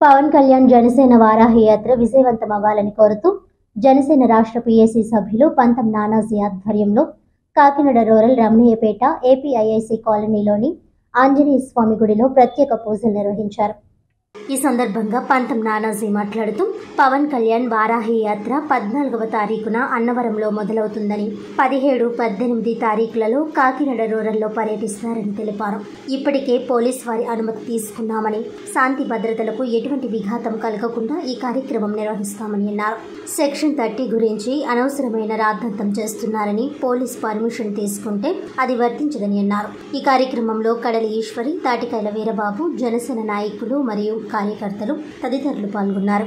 పవన్ కళ్యాణ్ జనసేన వారాహి యాత్ర విజయవంతం అవ్వాలని కోరుతూ జనసేన రాష్ట్ర పీఏసీ సభ్యులు పంతం నానాజీ ఆధ్వర్యంలో కాకినాడ రూరల్ రమణీయపేట ఏపీఐఐసి కాలనీలోని ఆంజనేయ స్వామి గుడిలో ప్రత్యేక పూజలు నిర్వహించారు ఈ సందర్భంగా పంతం నానాజీ మాట్లాడుతూ పవన్ కళ్యాణ్ వారాహి యాత్ర పద్నాలుగవ తారీఖున అన్నవరంలో మొదలవుతుందని పదిహేడు పద్దెనిమిది తారీఖులలో కాకినాడ రూరల్లో పర్యటిస్తారని తెలిపారు ఇప్పటికే పోలీస్ వారి అనుమతి తీసుకున్నామని శాంతి భద్రతలకు ఎటువంటి విఘాతం కలగకుండా ఈ కార్యక్రమం నిర్వహిస్తామని అన్నారు సెక్షన్ థర్టీ గురించి అనవసరమైన రాద్ధాంతం చేస్తున్నారని పోలీస్ పర్మిషన్ తీసుకుంటే అది వర్తించదని అన్నారు ఈ కార్యక్రమంలో కడలి ఈశ్వరి తాటికాయల వీరబాబు జనసేన నాయకులు మరియు కార్యకర్తలు తదితరులు పాల్గొన్నారు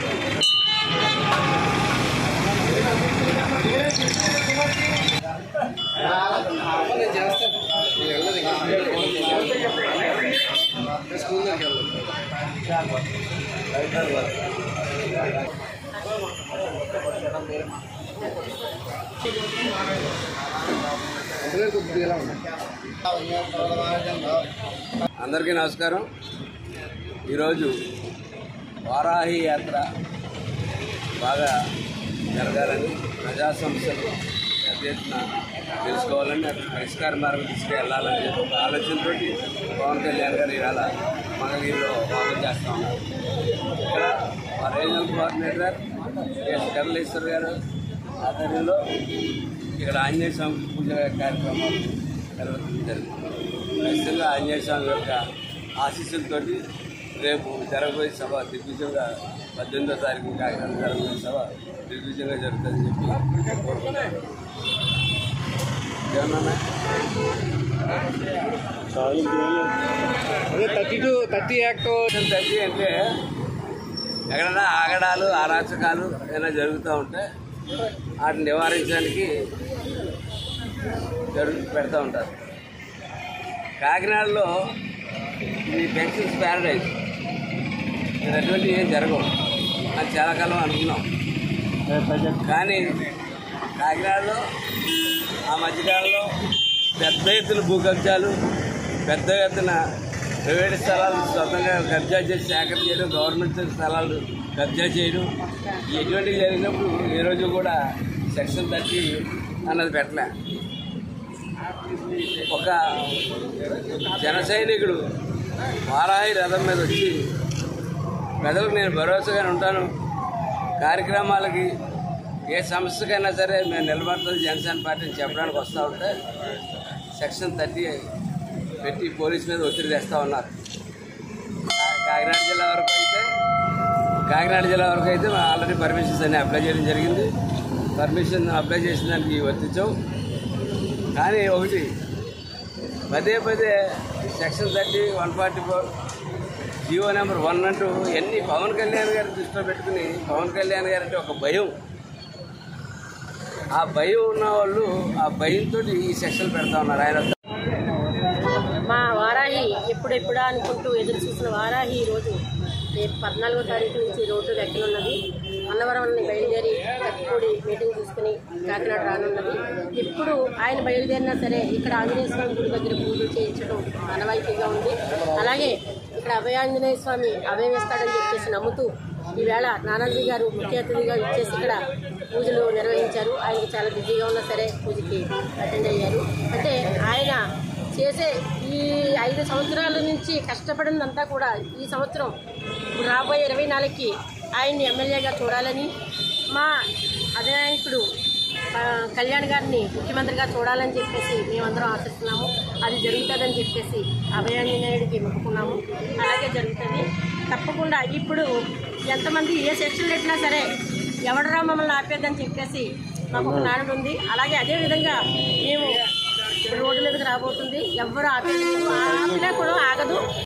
అందరికీ నమస్కారం ఈరోజు వారాహి యాత్ర బాగా జరగాలని ప్రజా సమస్యలు పెద్ద ఎత్తున తెలుసుకోవాలని అటు పరిష్కార మార్గం తీసుకెళ్లాలని చెప్పి ఒక ఆలోచనతో పవన్ కళ్యాణ్ గారు ఇవాళ మంగళగిరిలో వాదం చేస్తా ఉన్నారు ఇక్కడ మా రీజనల్ కోఆర్డినేటర్ ఎస్ కమలేశ్వర్ గారు ఆధ్వర్యంలో ఇక్కడ ఆంజనేయ స్వామి పూజ కార్యక్రమాలు నిర్వహించడం జరిగింది ఖచ్చితంగా ఆంజనేయ స్వామి యొక్క ఆశీస్సులతోటి రేపు జరగబోయే సభ దిగ్విజయంగా పద్దెనిమిదో తారీఖు కాకినాడ జరగబోయే సభ దిగ్విజయంగా జరుగుతుందని చెప్పి కోరుకుంటున్నాను ఏమన్నా అదే thirty two thirty act section thirty అంటే ఎక్కడైనా ఆగడాలు అరాచకాలు ఏదైనా జరుగుతూ ఉంటే వాటిని నివారించడానికి జరుగు పెడతా ఉంటారు కాకినాడలో ఇది పెన్షన్స్ ప్యారడైజ్ ఇది అటువంటి ఏం జరగవు అని చాలా కాలం అనుకున్నాం కానీ కాకినాడలో ఆ మధ్యకాలంలో పెద్ద ఎత్తున భూ కబ్జాలు పెద్ద ఎత్తున ప్రైవేట్ స్థలాలు స్వతంగా కబ్జా చేసి సేకరణ చేయడం గవర్నమెంట్ స్థలాలు కబ్జా చేయడం ఎటువంటివి జరిగినప్పుడు ఏ రోజు కూడా సెక్షన్ థర్టీ అన్నది పెట్టలే ఒక జన సైనికుడు వారాహి రథం మీద వచ్చి ప్రజలకు నేను భరోసాగానే ఉంటాను కార్యక్రమాలకి ఏ సమస్యకైనా సరే మేము నిలబడుతుంది జనసేన పార్టీని చెప్పడానికి వస్తూ ఉంటే సెక్షన్ థర్టీ పెట్టి పోలీస్ మీద ఒత్తిడి తెస్తూ ఉన్నారు కా- కాకినాడ జిల్లా వరకు అయితే కాకినాడ జిల్లా వరకు అయితే ఆల్రెడీ పర్మిషన్స్ అన్ని అప్లై చేయడం జరిగింది పర్మిషన్ అప్లై చేసిన దానికి వర్తించవు కానీ ఒకటి పదే పదే section thirty one forty four GO number one అంటూ ఎన్ని పవన్ కళ్యాణ్ గారి దృష్టిలో పెట్టుకుని పవన్ కళ్యాణ్ గారు అంటే ఒక భయం ఆ భయం ఉన్న వాళ్ళు ఆ భయంతో ఈ సెక్షన్ పెడతా ఉన్నారు ఆయన మా వారాహి ఎప్పుడెప్పుడా అనుకుంటూ ఎదురు చూసిన వారాహి ఈరోజు రేపు పద్నాలుగో తారీఖు నుంచి రోడ్డు ఎక్కనున్నది అన్నవరంని బయలుదేరి కత్తిపూడి మీటింగ్ చూసుకుని కాకినాడ రానున్నది ఎప్పుడు ఆయన బయలుదేరినా సరే ఇక్కడ ఆంజనేయ స్వామి గుడి దగ్గర పూజలు చేయించడం ఆనవాయితీగా ఉంది అలాగే ఇక్కడ అభయాంజనేయ స్వామి అభయమిస్తాడని చెప్పేసి నమ్ముతూ ఈవేళ నానాజీ గారు ముఖ్య అతిథిగా ఇచ్చేసి ఇక్కడ పూజలు నిర్వహించారు ఆయనకి చాలా బిజీగా ఉన్నా సరే పూజకి అటెండ్ అయ్యారు అంటే ఆయన చేసే ఈ ఐదు సంవత్సరాల నుంచి కష్టపడిందంతా కూడా ఈ సంవత్సరం ఇప్పుడు రాబోయే ఇరవై నాలుగుకి ఆయన్ని ఎమ్మెల్యేగా చూడాలని మా అధినాయకుడు ఆ, కళ్యాణ్ గారిని ముఖ్యమంత్రిగా చూడాలని చెప్పేసి మేమందరం ఆశిస్తున్నాము అది జరుగుతుందని చెప్పేసి అభయాంజనేయుడికి మొక్కుకున్నాము అలాగే జరుగుతుంది తప్పకుండా ఇప్పుడు ఎంతమంది ఏ సెక్షన్ పెట్టినా సరే ఎవడరా మమ్మల్ని ఆపేద్దని చెప్పేసి మాకు ఒక నానుడు ఉంది అలాగే అదే విధంగా మేము రోడ్డు మీదకి రాబోతుంది ఎవ్వరు ఆపేది లేదు. ఆపినా కూడా ఆగదు